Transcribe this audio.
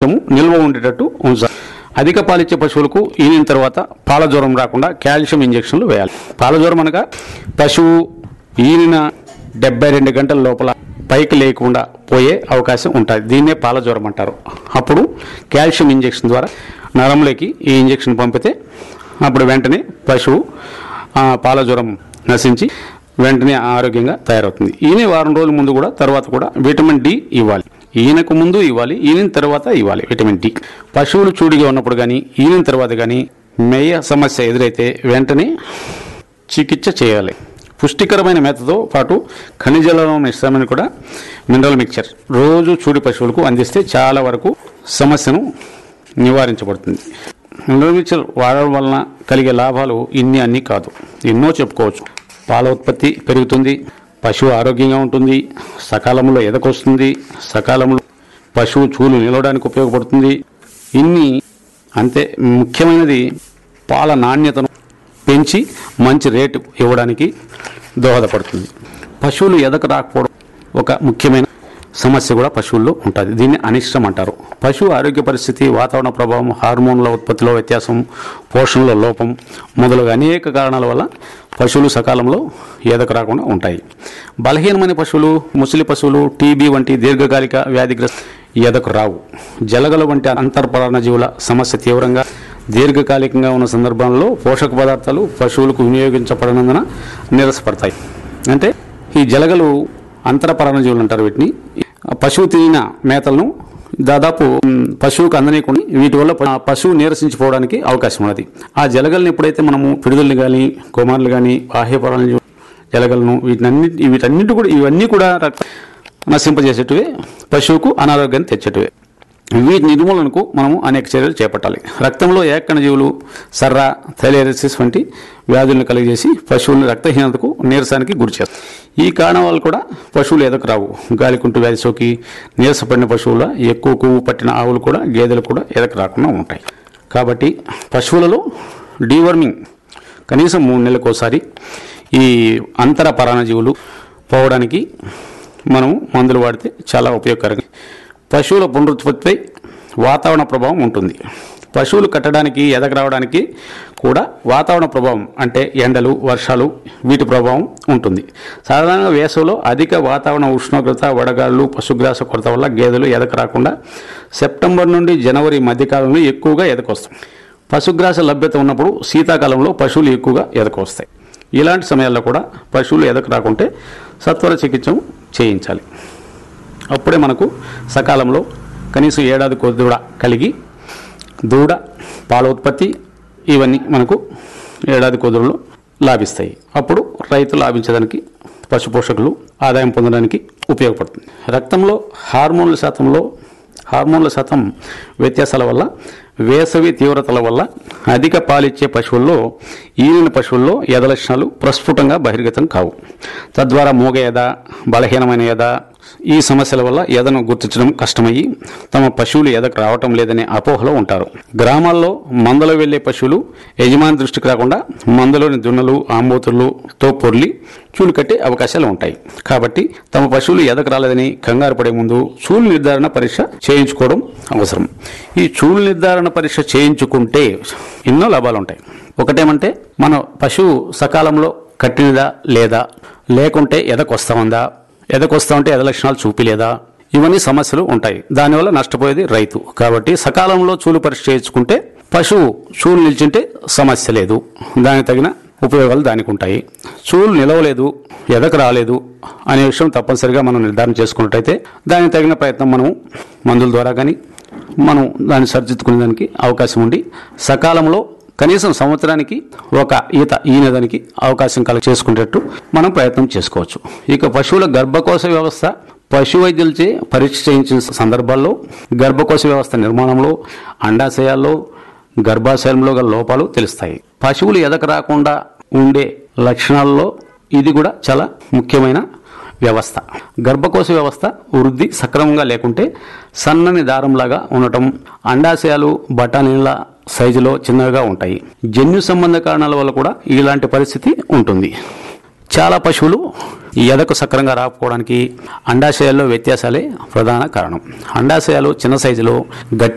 శాతము నిల్వ ఉండేటట్టు ఉంచాలి అధిక పాలిచ్చే పశువులకు ఈనిన తర్వాత పాల జ్వరం రాకుండా కాల్షియం ఇంజెక్షన్లు వేయాలి పాల జ్వరం అనగా పశువు ఈనిన డెబ్బై రెండు గంటల లోపల పైకి లేకుండా పోయే అవకాశం ఉంటుంది దీన్నే పాల జ్వరం అంటారు అప్పుడు కాల్షియం ఇంజెక్షన్ ద్వారా నరంలోకి ఈ ఇంజెక్షన్ పంపితే అప్పుడు వెంటనే పశువు ఆ, పాల జ్వరం నశించి వెంటనే ఆరోగ్యంగా తయారవుతుంది ఈయన వారం రోజుల ముందు కూడా తర్వాత కూడా విటమిన్ డి ఇవ్వాలి ఈయనకు ముందు ఇవ్వాలి ఈయన తర్వాత ఇవ్వాలి విటమిన్ డి పశువులు చూడిగా ఉన్నప్పుడు కానీ ఈయన తర్వాత కానీ మేయ సమస్య ఎదురైతే వెంటనే చికిత్స చేయాలి పుష్టికరమైన మేతతో పాటు ఖనిజాలలో మిశ్రమని కూడా మినరల్ మిక్చర్ రోజు చూడి పశువులకు అందిస్తే చాలా వరకు సమస్యను నివారించబడుతుంది మినరల్ మిక్చర్ వాడడం వలన కలిగే లాభాలు ఇన్ని అన్నీ కాదు ఎన్నో చెప్పుకోవచ్చు పాల ఉత్పత్తి పెరుగుతుంది పశువు ఆరోగ్యంగా ఉంటుంది సకాలంలో ఎదకొస్తుంది సకాలంలో పశువు చూలు నిలవడానికి ఉపయోగపడుతుంది ఇన్ని అంతే ముఖ్యమైనది పాల నాణ్యతను పెంచి మంచి రేటు ఇవ్వడానికి దోహదపడుతుంది పశువులు ఎదకు రాకపోవడం ఒక ముఖ్యమైన సమస్య కూడా పశువుల్లో ఉంటుంది దీన్ని అనిష్టం అంటారు పశువు ఆరోగ్య పరిస్థితి వాతావరణ ప్రభావం హార్మోన్ల ఉత్పత్తిలో వ్యత్యాసం పోషణలో లోపం మొదలగు అనేక కారణాల వల్ల పశువులు సకాలంలో ఎదకు రాకుండా ఉంటాయి బలహీనమైన పశువులు ముసలి పశువులు టీబీ వంటి దీర్ఘకాలిక వ్యాధిగ్రస్త ఎదకు రావు జలగల వంటి అంతర్పరాణ జీవుల సమస్య తీవ్రంగా దీర్ఘకాలికంగా ఉన్న సందర్భంలో పోషక పదార్థాలు పశువులకు వినియోగించబడనందున నీరసపడతాయి అంటే ఈ జలగలు అంతరపరాణ జీవులు అంటారు వీటిని పశువు తినిన మేతలను దాదాపు మ్, పశువుకు అందనీయకుండా వీటి వల్ల ప- పశువు నీరసించిపోవడానికి అవకాశం ఉన్నది ఆ జలగల్ని ఎప్పుడైతే మనము పిడుదల్ని కానీ కుమారులు కానీ బాహ్యపరాణ జీవులు జలగలను వీటినన్నిటి వీటన్నిటి కూడా ఇవన్నీ కూడా రక్త నశింపజేసేటివే పశువుకు అనారోగ్యాన్ని తెచ్చేటివే వీటి నిర్మూలనకు మనము అనేక చర్యలు చేపట్టాలి రక్తంలో ఏకణ జీవులు సర్ర థైలేరిసిస్ వంటి వ్యాధులను కలిగజేసి పశువులను రక్తహీనతకు నీరసానికి గురి చేస్తాయి ఈ కారణం వల్ల కూడా పశువులు ఎదకు రావు గాలికుంటు వ్యాధి సోకి నీరసపడిన పశువుల ఎక్కువ కొవ్వు పట్టిన ఆవులు కూడా గేదెలు కూడా ఎదకు రాకుండా ఉంటాయి కాబట్టి పశువులలో డీవర్మింగ్ కనీసం మూడు నెలలకోసారి ఈ అంతర పరాణజీవులు పోవడానికి మనము మందులు వాడితే చాలా ఉపయోగకరంగా పశువుల పునరుత్పత్తిపై వాతావరణ ప్రభావం ఉంటుంది పశువులు కట్టడానికి ఎదగ రావడానికి కూడా వాతావరణ ప్రభావం అంటే ఎండలు వర్షాలు వీటి ప్రభావం ఉంటుంది సాధారణంగా వేసవిలో అధిక వాతావరణ ఉష్ణోగ్రత వడగాళ్ళు పశుగ్రాస కొరత వల్ల గేదెలు ఎదక రాకుండా సెప్టెంబర్ నుండి జనవరి మధ్యకాలంలో ఎక్కువగా ఎదకొస్తాయి పశుగ్రాస లభ్యత ఉన్నప్పుడు శీతాకాలంలో పశువులు ఎక్కువగా ఎదకొస్తాయి ఇలాంటి సమయాల్లో కూడా పశువులు ఎదకు రాకుంటే సత్వర చికిత్స చేయించాలి అప్పుడే మనకు సకాలంలో కనీసం ఏడాది కొద్ది దూడ కలిగి దూడ పాల ఉత్పత్తి ఇవన్నీ మనకు ఏడాది కొద్దులో లాభిస్తాయి అప్పుడు రైతు లాభించడానికి పశు పోషకులు ఆదాయం పొందడానికి ఉపయోగపడుతుంది రక్తంలో హార్మోన్ల శాతంలో హార్మోన్ల శాతం వ్యత్యాసాల వల్ల వేసవి తీవ్రతల వల్ల అధిక పాలిచ్చే పశువుల్లో ఈనిన పశువుల్లో ఎద లక్షణాలు ప్రస్ఫుటంగా బహిర్గతం కావు తద్వారా మూగ ఎద బలహీనమైన ఎద ఈ సమస్యల వల్ల ఎదను గుర్తించడం కష్టమయ్యి తమ పశువులు ఎదకు రావటం లేదనే అపోహలో ఉంటారు గ్రామాల్లో మందలో వెళ్లే పశువులు యజమాని దృష్టికి రాకుండా మందలోని దున్నలు ఆంబోతులతో పొర్లి చూలు కట్టే అవకాశాలు ఉంటాయి కాబట్టి తమ పశువులు ఎదకు రాలేదని కంగారు పడే ముందు చూలు నిర్ధారణ పరీక్ష చేయించుకోవడం అవసరం ఈ చూలు నిర్ధారణ పరీక్ష చేయించుకుంటే ఎన్నో లాభాలు ఉంటాయి ఒకటేమంటే మన పశువు సకాలంలో కట్టినదా లేదా లేకుంటే ఎదకొస్తామందా ఎదకొస్తామంటే ఎద లక్షణాలు చూపిలేదా ఇవన్నీ సమస్యలు ఉంటాయి దానివల్ల నష్టపోయేది రైతు కాబట్టి సకాలంలో చూలు పరీక్ష చేయించుకుంటే పశువు చూలు నిల్చుంటే సమస్య లేదు దానికి తగిన ఉపయోగాలు దానికి ఉంటాయి చూలు నిలవలేదు ఎదకు రాలేదు అనే విషయం తప్పనిసరిగా మనం నిర్ధారణ చేసుకున్నట్టయితే దానికి తగిన ప్రయత్నం మనం మందుల ద్వారా కానీ మనం దాన్ని సరిదిద్దుకునే దానికి అవకాశం ఉండి సకాలంలో కనీసం సంవత్సరానికి ఒక ఈత ఈనేదానికి అవకాశం కలగ చేసుకునేటట్టు మనం ప్రయత్నం చేసుకోవచ్చు ఇక పశువుల గర్భకోశ వ్యవస్థ పశు వైద్యులచే పరీక్ష చేయించిన సందర్భాల్లో గర్భకోశ వ్యవస్థ నిర్మాణంలో అండాశయాల్లో గర్భాశయంలో గల లోపాలు తెలుస్తాయి పశువులు ఎదక రాకుండా ఉండే లక్షణాల్లో ఇది కూడా చాలా ముఖ్యమైన వ్యవస్థ గర్భకోశ వ్యవస్థ వృద్ధి సక్రమంగా లేకుంటే సన్నని దారంలాగా ఉండటం అండాశయాలు బఠానీల సైజులో చిన్నగా ఉంటాయి జన్యు సంబంధ కారణాల వల్ల కూడా ఇలాంటి పరిస్థితి ఉంటుంది చాలా పశువులు ఎదకు సక్రంగా రాకపోవడానికి అండాశయాల్లో వ్యత్యాసాలే ప్రధాన కారణం అండాశయాలు చిన్న సైజులో గట్టి